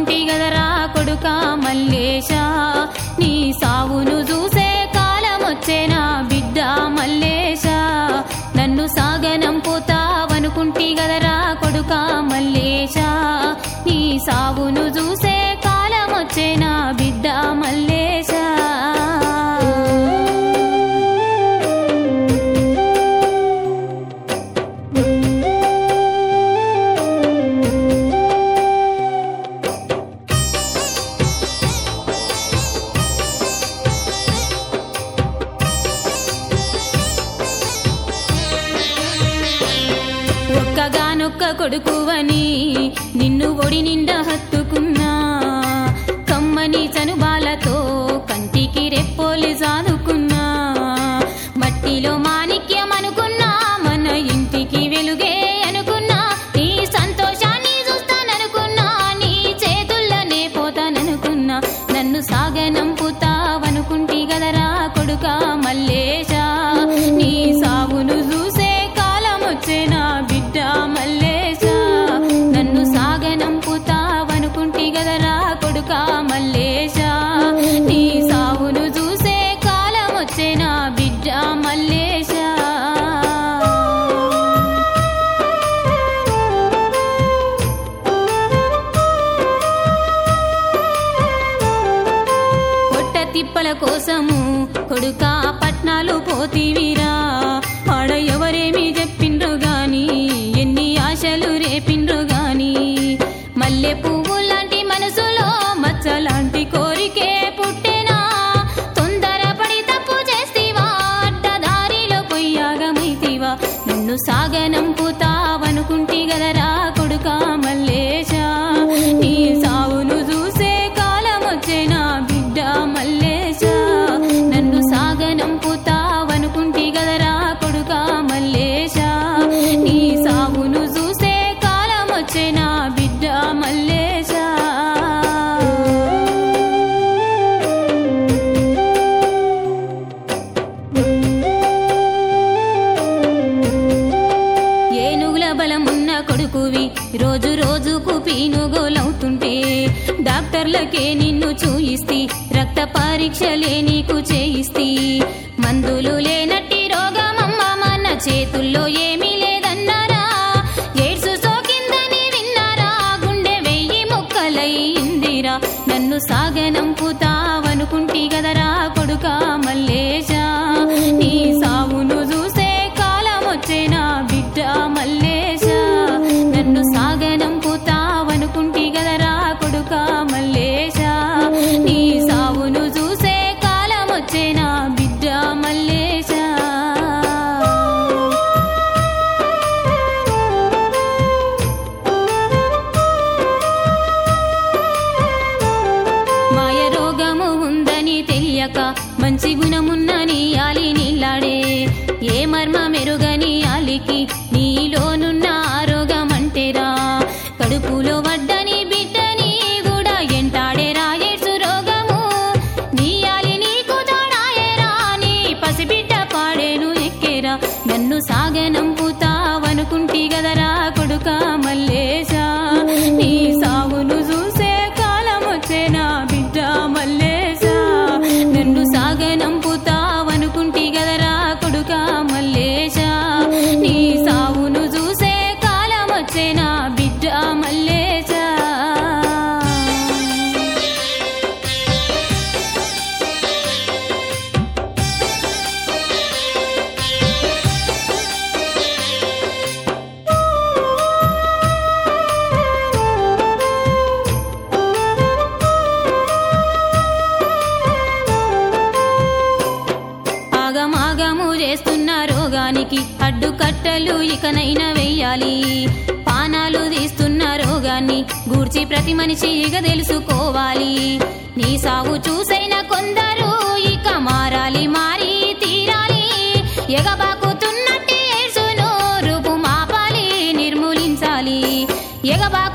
అనుకుంటి గదరా కొడుక మల్లేశ నీ సావును చూసే కాలమొచ్చేనా బిడ్డ మల్లేశ నన్ను సాగనంపుతావనుకుంటి గదరా కొడుక మల్లేశ నీ సావును చూసే కాలమొచ్చేనా బిడ్డ మల్లేశ ఒక్కగానొక్క కొడుకువని నిన్ను ఒడి నిండా హత్తుకున్నా కమ్మని చనుబాలతో కంటికి రెప్పోలి సాదుకున్నా మట్టిలో మాణిక్యం అనుకున్నా మన ఇంటికి వెలుగే అనుకున్నా నీ సంతోషాన్ని చూస్తాననుకున్నా నీ చేతుల్లోనే పోతాననుకున్నా నన్ను సాగనంపుతావనుకుంటి గదరా కొడుక మల్లేశ నీ సావును చూసే కాలమొచ్చేనా బిడ్డ మల్లేశ నన్ను సాగనంపుతావనుకుంటి గదరా కొడుక మల్లేశ నీ సావును చూసే కాలమొచ్చేనా బిడ్డ మల్లేశ పొట్ట తిప్పల కోసము కొడుక పట్నాలు పోతివిరా ఆడ ఎవరేమి చెప్పిండ్రు గాని ఎన్ని ఆశలు రేపిండ్రు గాని మల్లె పువ్వు లాంటి మనసులో మచ్చలాంటి కోరికే పుట్టెనా తొందరపడి తప్పు చేస్తీవా అడ్డదారిలో పొయ్యాగమైతివా నన్ను సాగనంపుతావనుకుంటి గదరా కొడుక మల్లేశ నీ సావును చూసే కాలమొచ్చేనా బిడ్డ మల్లేశ నన్ను సాగనంపుతావనుకుంటి గదరా కొడుక మల్లేశ నీ సావును చూసే కాలమొచ్చేనా బిడ్డ మల్లేశ ఏనుగుల బలమున్న కొడుకువి రోజు రోజుకు పీనుగోలవుతుంటే డాక్టర్లకే నిన్ను చూయిస్తి రక్త పరీక్షలే నీకు చేయిస్తి మందులు లేనట్టి రోగమమ్మ మన చేతుల్లో ఏమీ లేదన్నారా ఎయిడ్స్ సోకిందని విన్నారా గుండె వెయ్యి ముక్కలయ్యిందిరా నన్ను సాగనంపుతావనుకుంటి గదరా కొడుక మల్లేశ నీ సావును చూసే కాలమొచ్చేనా బిడ్డ మల్లేశ నన్ను సాగనంపుతావనుకుంటి గదరా కొడుక మల్లేశ నీ సావును చూసే కాలమొచ్చేనా బిడ్డ మల్లేశ మాయ రోగము ఉందని తెలియక మంచి గుణమున్న నీ ఆలి నీలాడే ఏ మర్మ మెరుగని ఆలికి నీలోనున్న ఆరోగమంటేరా కడుపులో వడ్డని బిడ్డని కూడా ఎంటాడే రాయేసు రోగము నీ ఆలి నీకు తోడాయేరా నీ పసిబిడ్డ పాడేను ఎక్కేరా నన్ను సాగనంపుతావనుకుంటి గదరా కొడుక మల్లేశ నీ సావును చూసే కాలమొచ్చేనా బిడ్డ మల్లేశ నన్ను సాగనంపుతావనుకుంటి గదరా కొడుక మల్లేశ నీ సావును చూసే కాలమొచ్చేనా బిడ్డ మల్లేశ ఆగమాగము చేస్తున్న రోగానికి అడ్డుకట్టలు ఇకనైనా వెయ్యాలి పానాలు తీస్తున్న రోగాన్ని గూర్చి ప్రతి మనిషి ఇక తెలుసుకోవాలి నీ సాగు చూసైన కొందరు ఇక మారాలి మారి తీరాలి ఎగబాకుతున్నట్టు యేసును రూపు మాపాలి నిర్మూలించాలి ఎగబాకు